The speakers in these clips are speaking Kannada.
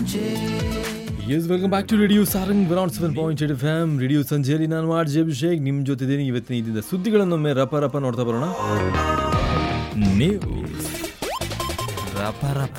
S welcome back to radio Sarang ಬ್ರೌಂಡ್ seven point eight F M radio ಸಂಜೆಯಲ್ಲಿ ನಾನು ಆರ್ ಜೆ ಅಭಿಷೇಕ್ ನಿಮ್ಮ ಜೊತೆದೇನೆ ಇವತ್ತಿನ ಇದ್ದಿದ್ದ ಸುದ್ದಿಗಳನ್ನೊಮ್ಮೆ ರಪ ರಪ ನೋಡ್ತಾ ಬರೋಣ ನ್ಯೂಸ್ ರಪ ರಪ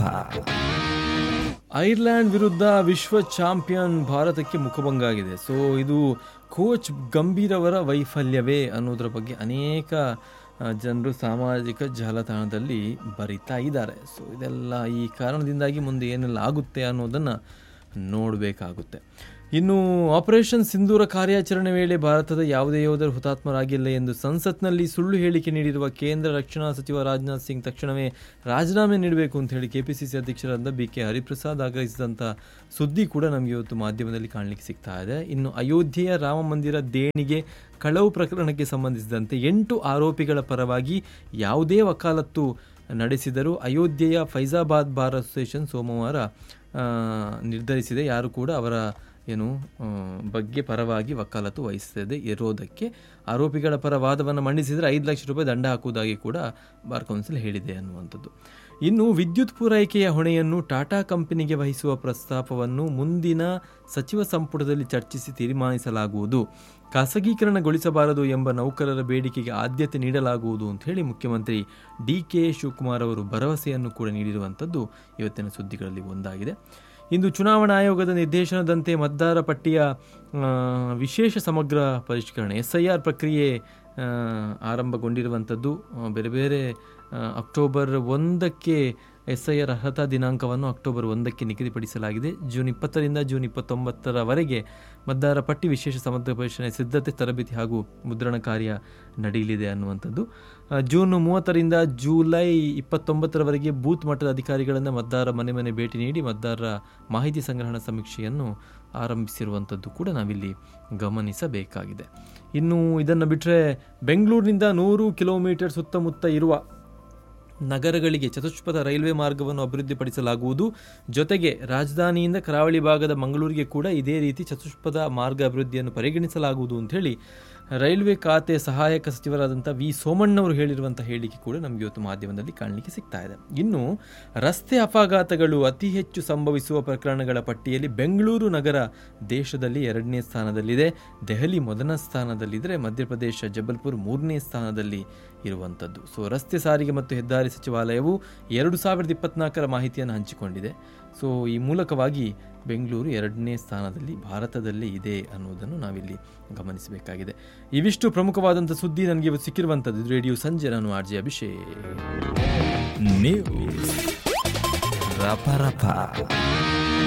ಐರ್ಲೆಂಡ್ ವಿರುದ್ಧ ವಿಶ್ವ ಚಾಂಪಿಯನ್ ಭಾರತಕ್ಕೆ ಮುಖಭಂಗ ಆಗಿದೆ ಸೊ ಇದು ಕೋಚ್ ಗಂಭೀರ್ ಅವರ ವೈಫಲ್ಯವೇ ಅನ್ನೋದ್ರ ಬಗ್ಗೆ ಅನೇಕ ಆ, ಜನರು ಸಾಮಾಜಿಕ ಜಾಲತಾಣದಲ್ಲಿ ಬರಿತಾ ಇದ್ದಾರೆ ಸೊ ಇದೆಲ್ಲ ಈ ಕಾರಣದಿಂದಾಗಿ ಮುಂದೆ ಏನೆಲ್ಲ ಆಗುತ್ತೆ ಅನ್ನೋದನ್ನು ನೋಡಬೇಕಾಗುತ್ತೆ ಇನ್ನು ಆಪರೇಷನ್ ಸಿಂಧೂರ ಕಾರ್ಯಾಚರಣೆ ವೇಳೆ ಭಾರತದ ಯಾವುದೇ ಯೋಧರು ಹುತಾತ್ಮರಾಗಿಲ್ಲ ಎಂದು ಸಂಸತ್ನಲ್ಲಿ ಸುಳ್ಳು ಹೇಳಿಕೆ ನೀಡಿರುವ ಕೇಂದ್ರ ರಕ್ಷಣಾ ಸಚಿವ ರಾಜನಾಥ್ ಸಿಂಗ್ ತಕ್ಷಣವೇ ರಾಜೀನಾಮೆ ನೀಡಬೇಕು ಅಂತ ಹೇಳಿ ಕೆಪಿಸಿಸಿ ಅಧ್ಯಕ್ಷರಾದ ಬಿ ಕೆ ಹರಿಪ್ರಸಾದ್ ಆಗ್ರಹಿಸಿದಂಥ ಸುದ್ದಿ ಕೂಡ ನಮಗೆ ಇವತ್ತು ಮಾಧ್ಯಮದಲ್ಲಿ ಕಾಣಲಿಕ್ಕೆ ಸಿಗ್ತಾ ಇದೆ ಇನ್ನು ಅಯೋಧ್ಯೆಯ ರಾಮ ಮಂದಿರ ದೇಣಿಗೆ ಕಳವು ಪ್ರಕರಣಕ್ಕೆ ಸಂಬಂಧಿಸಿದಂತೆ ಎಂಟು ಆರೋಪಿಗಳ ಪರವಾಗಿ ಯಾವುದೇ ವಕಾಲತ್ತು ನಡೆಸಿದರೂ ಅಯೋಧ್ಯೆಯ ಫೈಜಾಬಾದ್ ಬಾರ್ ಅಸೋಸಿಯೇಷನ್ ಸೋಮವಾರ ಆ, ನಿರ್ಧರಿಸಿದೆ ಯಾರು ಕೂಡ ಅವರ ಏನು ಆ, ಬಗ್ಗೆ ಪರವಾಗಿ ವಕಾಲತ್ತು ವಹಿಸದೆ ಇರೋದಕ್ಕೆ ಆರೋಪಿಗಳ ಪರ ವಾದವನ್ನು ಮಂಡಿಸಿದರೆ ಐದು ಲಕ್ಷ ರೂಪಾಯಿ ದಂಡ ಹಾಕುವುದಾಗಿ ಕೂಡ ಬಾರ್ ಕೌನ್ಸಿಲ್ ಹೇಳಿದೆ ಅನ್ನುವಂಥದ್ದು ಇನ್ನು ವಿದ್ಯುತ್ ಪೂರೈಕೆಯ ಹೊಣೆಯನ್ನು ಟಾಟಾ ಕಂಪನಿಗೆ ವಹಿಸುವ ಪ್ರಸ್ತಾಪವನ್ನು ಮುಂದಿನ ಸಚಿವ ಸಂಪುಟದಲ್ಲಿ ಚರ್ಚಿಸಿ ತೀರ್ಮಾನಿಸಲಾಗುವುದು ಖಾಸಗೀಕರಣಗೊಳಿಸಬಾರದು ಎಂಬ ನೌಕರರ ಬೇಡಿಕೆಗೆ ಆದ್ಯತೆ ನೀಡಲಾಗುವುದು ಅಂತ ಹೇಳಿ ಮುಖ್ಯಮಂತ್ರಿ ಡಿ ಕೆ ಶಿವಕುಮಾರ್ ಅವರು ಭರವಸೆಯನ್ನು ಕೂಡ ನೀಡಿರುವಂಥದ್ದು ಇವತ್ತಿನ ಸುದ್ದಿಗಳಲ್ಲಿ ಒಂದಾಗಿದೆ ಇಂದು ಚುನಾವಣಾ ಆಯೋಗದ ನಿರ್ದೇಶನದಂತೆ ಮತದಾರ ಪಟ್ಟಿಯ ಆ, ವಿಶೇಷ ಸಮಗ್ರ ಪರಿಷ್ಕರಣೆ ಎಸ್ ಐ ಆರ್ ಪ್ರಕ್ರಿಯೆ ಆ, ಆರಂಭಗೊಂಡಿರುವಂಥದ್ದು ಆ, ಬೇರೆ ಬೇರೆ ಆ, ಅಕ್ಟೋಬರ್ ಒಂದಕ್ಕೆ ಎಸ್ ಐ ಆರ್ ಅರ್ಹತಾ ದಿನಾಂಕವನ್ನು ಅಕ್ಟೋಬರ್ ಒಂದಕ್ಕೆ ನಿಗದಿಪಡಿಸಲಾಗಿದೆ ಜೂನ್ ಇಪ್ಪತ್ತರಿಂದ ಜೂನ್ ಇಪ್ಪತ್ತೊಂಬತ್ತರವರೆಗೆ ಮತದಾರ ಪಟ್ಟಿ ವಿಶೇಷ ಸಮಗ್ರ ಪರಿಶೀಲನೆ ಸಿದ್ಧತೆ ತರಬೇತಿ ಹಾಗೂ ಮುದ್ರಣ ಕಾರ್ಯ ನಡೆಯಲಿದೆ ಅನ್ನುವಂಥದ್ದು ಆ, ಜೂನ್ ಮೂವತ್ತರಿಂದ ಜೂಲೈ ಇಪ್ಪತ್ತೊಂಬತ್ತರವರೆಗೆ ಬೂತ್ ಮಟ್ಟದ ಅಧಿಕಾರಿಗಳನ್ನು ಮತದಾರ ಮನೆ ಮನೆ ಭೇಟಿ ನೀಡಿ ಮತದಾರರ ಮಾಹಿತಿ ಸಂಗ್ರಹಣ ಸಮೀಕ್ಷೆಯನ್ನು ಆರಂಭಿಸಿರುವಂಥದ್ದು ಕೂಡ ನಾವಿಲ್ಲಿ ಗಮನಿಸಬೇಕಾಗಿದೆ ಇನ್ನು ಇದನ್ನು ಬಿಟ್ಟರೆ ಬೆಂಗಳೂರಿನಿಂದ ನೂರು ಕಿಲೋಮೀಟರ್ ಸುತ್ತಮುತ್ತ ಇರುವ ನಗರಗಳಿಗೆ ಚತುಷ್ಪಥ ರೈಲ್ವೆ ಮಾರ್ಗವನ್ನು ಅಭಿವೃದ್ಧಿಪಡಿಸಲಾಗುವುದು ಜೊತೆಗೆ ರಾಜಧಾನಿಯಿಂದ ಕರಾವಳಿ ಭಾಗದ ಮಂಗಳೂರಿಗೆ ಕೂಡ ಇದೇ ರೀತಿ ಚತುಷ್ಪಥ ಮಾರ್ಗ ಅಭಿವೃದ್ಧಿಯನ್ನು ಪರಿಗಣಿಸಲಾಗುವುದು ಅಂಥೇಳಿ ರೈಲ್ವೆ ಖಾತೆ ಸಹಾಯಕ ಸಚಿವರಾದಂಥ ವಿ ಸೋಮಣ್ಣವರು ಹೇಳಿರುವಂಥ ಹೇಳಿಕೆ ಕೂಡ ನಮಗೆ ಇವತ್ತು ಮಾಧ್ಯಮದಲ್ಲಿ ಕಾಣಲಿಕ್ಕೆ ಸಿಗ್ತಾ ಇದೆ ಇನ್ನು ರಸ್ತೆ ಅಪಘಾತಗಳು ಅತಿ ಹೆಚ್ಚು ಸಂಭವಿಸುವ ಪ್ರಕರಣಗಳ ಪಟ್ಟಿಯಲ್ಲಿ ಬೆಂಗಳೂರು ನಗರ ದೇಶದಲ್ಲಿ ಎರಡನೇ ಸ್ಥಾನದಲ್ಲಿದೆ ದೆಹಲಿ ಮೊದಲ ಸ್ಥಾನದಲ್ಲಿದ್ದರೆ ಮಧ್ಯಪ್ರದೇಶ ಜಬಲ್ಪುರ್ ಮೂರನೇ ಸ್ಥಾನದಲ್ಲಿ ಇರುವಂಥದ್ದು ಸೊ ರಸ್ತೆ ಸಾರಿಗೆ ಮತ್ತು ಹೆದ್ದಾರಿ ಸಚಿವಾಲಯವು ಎರಡು ಸಾವಿರದ ಇಪ್ಪತ್ನಾಲ್ಕರ ಮಾಹಿತಿಯನ್ನು ಹಂಚಿಕೊಂಡಿದೆ ಸೊ ಈ ಮೂಲಕವಾಗಿ ಬೆಂಗಳೂರು ಎರಡನೇ ಸ್ಥಾನದಲ್ಲಿ ಭಾರತದಲ್ಲಿ ಇದೆ ಅನ್ನೋದನ್ನು ನಾವಿಲ್ಲಿ ಗಮನಿಸಬೇಕಾಗಿದೆ ಇವಿಷ್ಟು ಪ್ರಮುಖವಾದಂಥ ಸುದ್ದಿ ನನಗೆ ಇವತ್ತು ಸಿಕ್ಕಿರುವಂಥದ್ದು ಇದು ರೇಡಿಯೋ ಸಂಜೆ ನಾನು ಆರ್ ಜೆ ಅಭಿಷೇಕ್ ನ್ಯೂಸ್ ರಪ ರಪ